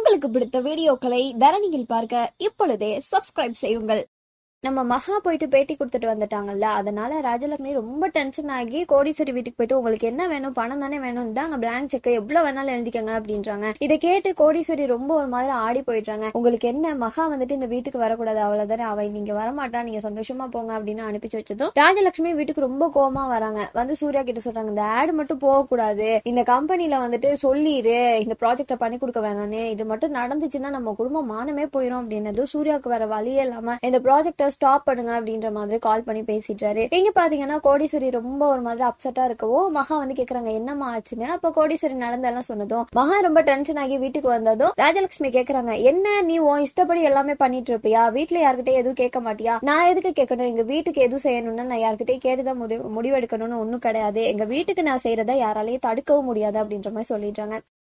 உங்களுக்கு பிடித்த வீடியோக்களை தரணியில் பார்க்க இப்பொழுதே சப்ஸ்கிரைப் செய்யுங்கள் நம்ம மகா போயிட்டு பேட்டி கொடுத்துட்டு வந்துட்டாங்கல்ல அதனால ராஜலட்சுமி ரொம்ப டென்ஷன் ஆகி கோடீஸ்வரி வீட்டுக்கு போயிட்டு உங்களுக்கு என்ன வேணும் பணம் தானே வேணும் தாங்க பிளாங்க் செக் எவ்வளவு வேணாலும் எழுதிக்கங்க அப்படின்றாங்க இதை கேட்டு கோடீஸ்வரி ரொம்ப ஒரு மாதிரி ஆடி போயிடுறாங்க உங்களுக்கு என்ன மகா வந்துட்டு இந்த வீட்டுக்கு வரக்கூடாது அவ்வளவுதானே அவ நீங்க வரமாட்டா நீங்க சந்தோஷமா போங்க அப்படின்னு அனுப்பிச்சு வச்சதும் ராஜலட்சுமி வீட்டுக்கு ரொம்ப கோவமா வராங்க வந்து சூர்யா கிட்ட சொல்றாங்க இந்த ஆடு மட்டும் போக கூடாது இந்த கம்பெனில வந்துட்டு சொல்லிரு இந்த ப்ராஜெக்ட பண்ணி கொடுக்க வேணானே இது மட்டும் நடந்துச்சுன்னா நம்ம குடும்பம் மானமே போயிடும் அப்படின்னது சூர்யாவுக்கு வேற வழியே இல்லாம இந்த ப்ராஜெக்ட ஸ்டாப் பண்ணுங்க அப்படின்ற மாதிரி கால் பண்ணி பேசிட்டாரு இங்க பாத்தீங்கன்னா கோடீஸ்வரி ரொம்ப ஒரு மாதிரி அப்செட்டா இருக்கவோ மகா வந்து கேக்குறாங்க என்னம்மா ஆச்சுன்னு அப்ப கோடீஸ்வரி நடந்தெல்லாம் சொன்னதும் மகா ரொம்ப டென்ஷன் ஆகி வீட்டுக்கு வந்ததும் ராஜலட்சுமி கேக்குறாங்க என்ன நீ உன் இஷ்டப்படி எல்லாமே பண்ணிட்டு இருப்பியா வீட்டுல யார்கிட்டயும் எதுவும் கேட்க மாட்டியா நான் எதுக்கு கேட்கணும் எங்க வீட்டுக்கு எதுவும் செய்யணும்னா நான் யார்கிட்டயும் கேட்டுதான் முடிவு முடிவெடுக்கணும்னு ஒண்ணும் கிடையாது எங்க வீட்டுக்கு நான் செய்யறத யாராலையும் தடுக்கவும் முடியாது அப்படின்ற மாதிரி சொல்லிடுறாங்க